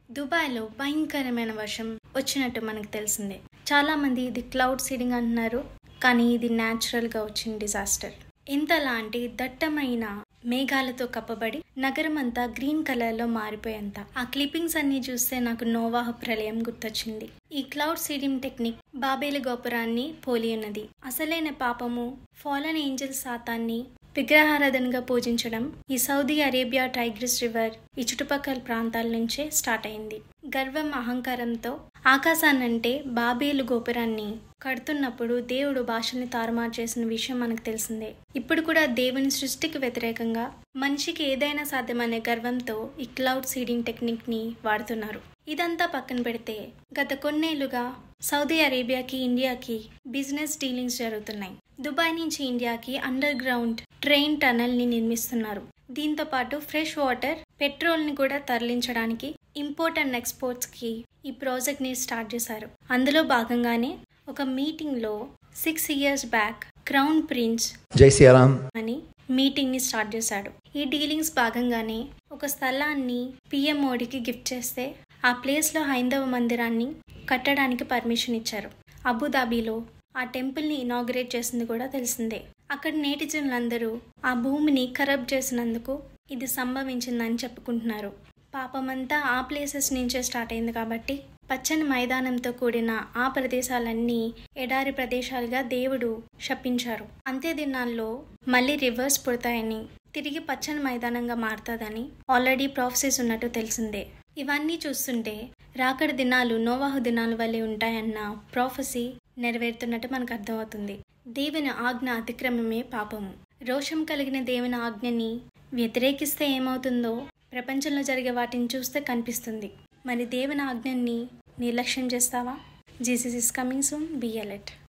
దుబాయ్లో భయంకరమైన వర్షం వచ్చినట్టు మనకు తెలిసిందే చాలా మంది ఇది క్లౌడ్ సీడింగ్ అంటున్నారు కానీ ఇది న్యాచురల్గా వచ్చిన డిజాస్టర్ ఇంతలాంటి దట్టమైన మేఘాలతో కప్పబడి నగరం అంతా గ్రీన్ కలర్లో మారిపోయేంత ఆ క్లిప్పింగ్స్ అన్ని చూస్తే నాకు నోవాహ ప్రళయం గుర్తొచ్చింది ఈ క్లౌడ్ సీడింగ్ టెక్నిక్ బాబేలు గోపురాన్ని పోలి ఉన్నది అసలైన పాపము ఫాలన్ ఏంజల్ శాతాన్ని విగ్రహారాధనగా పూజించడం ఈ సౌదీ అరేబియా టైగ్రిస్ రివర్ ఈ చుట్టుపక్కల ప్రాంతాల నుంచే స్టార్ట్ అయింది గర్వం అహంకారంతో ఆకాశాన్నంటే బాబేలు గోపురాన్ని కడుతున్నప్పుడు దేవుడు భాషని తారుమారు చేసిన విషయం మనకు తెలిసిందే ఇప్పుడు కూడా దేవుని సృష్టికి వ్యతిరేకంగా మనిషికి ఏదైనా సాధ్యమనే గర్వంతో ఈ క్లౌడ్ సీడింగ్ టెక్నిక్ ని వాడుతున్నారు ఇదంతా పక్కన పెడితే గత కొన్నేళ్లుగా సౌదీ అరేబియాకి ఇండియాకి బిజినెస్ డీలింగ్స్ జరుగుతున్నాయి దుబాయ్ నుంచి ఇండియాకి అండర్ గ్రౌండ్ ట్రైన్ టనల్ ని నిర్మిస్తున్నారు దీంతో పాటు ఫ్రెష్ వాటర్ పెట్రోల్ ని కూడా తరలించడానికి ఇంపోర్ట్ అండ్ ఎక్స్పోర్ట్స్ కి ఈ ప్రాజెక్ట్ ని స్టార్ట్ చేశారు అందులో భాగంగానే ఒక మీటింగ్ లో six years back crown prince జై శ్రీరామ్ అని మీటింగ్ ని స్టార్ట్ చేశాడు ఈ డీలింగ్స్ భాగంగానే ఒక స్థలాన్ని పిఎం మోడీకి గిఫ్ట్ చేస్తే ఆ ప్లేస్ లో హైందవ మందిరాన్ని కట్టడానికి పర్మిషన్ ఇచ్చారు అబుదాబీలో ఆ టెంపుల్ ని ఇనాగ్రేట్ చేసింది కూడా తెలిసిందే అక్కడ నేటిజన్లందరూ ఆ భూమిని కరప్ట్ చేసినందుకు ఇది సంభవించిందని చెప్పుకుంటున్నారు పాపమంతా ఆ ప్లేసెస్ నుంచే స్టార్ట్ అయింది కాబట్టి పచ్చని మైదానంతో కూడిన ఆ ప్రదేశాలన్నీ ఎడారి ప్రదేశాలుగా దేవుడు శపించారు అంతే దినాల్లో మళ్ళీ రివర్స్ పుడతాయని తిరిగి పచ్చని మైదానంగా మారుతుందని ఆల్రెడీ ప్రాఫెసెస్ ఉన్నట్టు తెలిసిందే ఇవన్నీ చూస్తుంటే రాకడ దినాలు నోవాహు దినాలు వల్లే ఉంటాయన్న ప్రాఫెసీ నెరవేరుతున్నట్టు మనకు అర్థమవుతుంది దేవుని ఆజ్ఞ అతిక్రమమే పాపము రోషం కలిగిన దేవుని ఆజ్ఞని వ్యతిరేకిస్తే ఏమవుతుందో ప్రపంచంలో జరిగే వాటిని చూస్తే కనిపిస్తుంది మరి దేవుని ఆజ్ఞని నిర్లక్ష్యం చేస్తావా Jesus is coming soon be alert